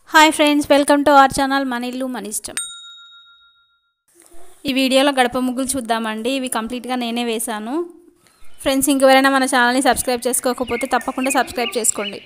hi friends welcome to our channel మన ఇల్లు మన ఇష్టం ఈ వీడియోలో గడప ముగ్గులు చూద్దామండి ఇవి కంప్లీట్గా నేనే వేశాను ఫ్రెండ్స్ ఇంకెవరైనా మన ఛానల్ని సబ్స్క్రైబ్ చేసుకోకపోతే తప్పకుండా సబ్స్క్రైబ్ చేసుకోండి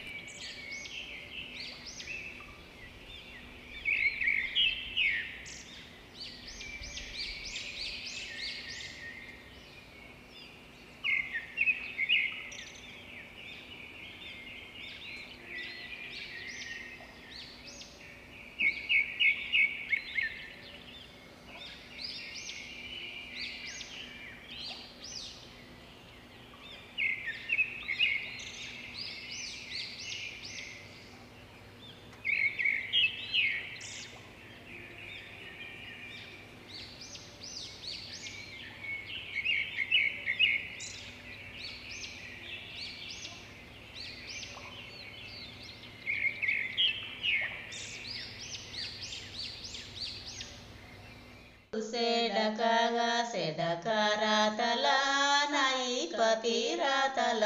సెడకగా సెడకరాతల నాయి పతిరాతల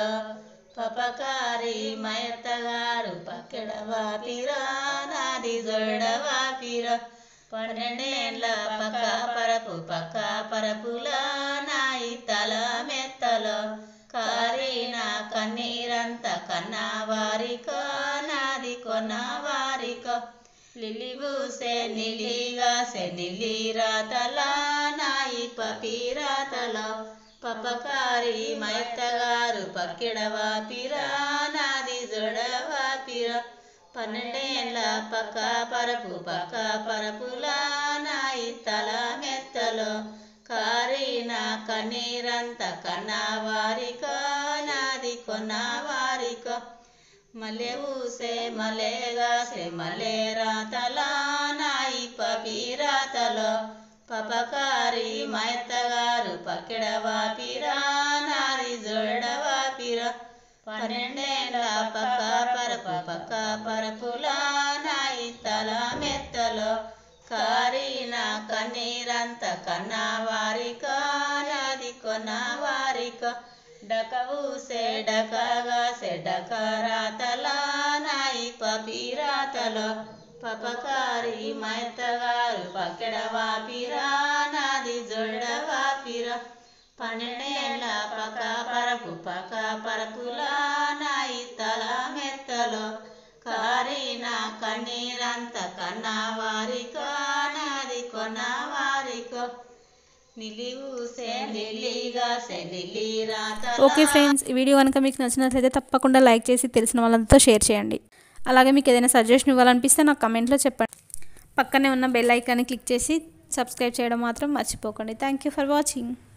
పపకారి మయత్తగారు పక్కడవా పిర నాది జొడవా పిర పన్నెండేండ్ల పక్క పరపు పక్క పరపుల నాయి తల మెత్తల కారిన కన్నీరంత కన్నా వారిక నాది కొన్న వారిక లిలి బూసే నిలిగా సే నిలి రాతల నాయి పపిరాతల పపకారి మైత్తగారు పక్కిడవా పిరా నాది జొడవా పిర పన్నెండేళ్ళ పక్క పరపు పక్క పరపుల నాయి తల మెత్తలో కారిన కన్నీరంత కన్నా వారిక నాది కొన్న వారిక మలే ఊసే మలేగాసే మలే రాతల నాయి పపిరాతలో పపకారి మైత్తగారు పక్కిడవా పిరా నాది జొడవా పిర పన్నెండేళ్ళ పక్క పరపు పక్క పరపుల నాయి తల మెత్తలో కారిన కన్నీరంత కన్నా వారిక నాది కొన్న వారిక డకవుసే డకగాసే డకరాతల నాయి పపిరాతలో పపకారి మైతగారు పక్కడవా పిరా నాది జొడవా పిర పన్నెండేళ్ళ పక్క పరపు పక్క పరపుల నాయి తల మెత్తలో కారిన కన్నీరంత కన్నా వారిక నాది కొన్న వారికో నిలివుసే నిలిగా సే నిలి రాత ఓకే ఫ్రెండ్స్ ఈ వీడియో కనుక మీకు నచ్చినట్లయితే తప్పకుండా లైక్ చేసి తెలిసిన వాళ్ళంతా షేర్ చేయండి అలాగే మీకు ఏదైనా సజెషన్ ఇవ్వాలనిపిస్తే నాకు కమెంట్లో చెప్పండి పక్కనే ఉన్న బెల్ ఐకాన్ని క్లిక్ చేసి సబ్స్క్రైబ్ చేయడం మాత్రం మర్చిపోకండి థ్యాంక్ యూ ఫర్ వాచింగ్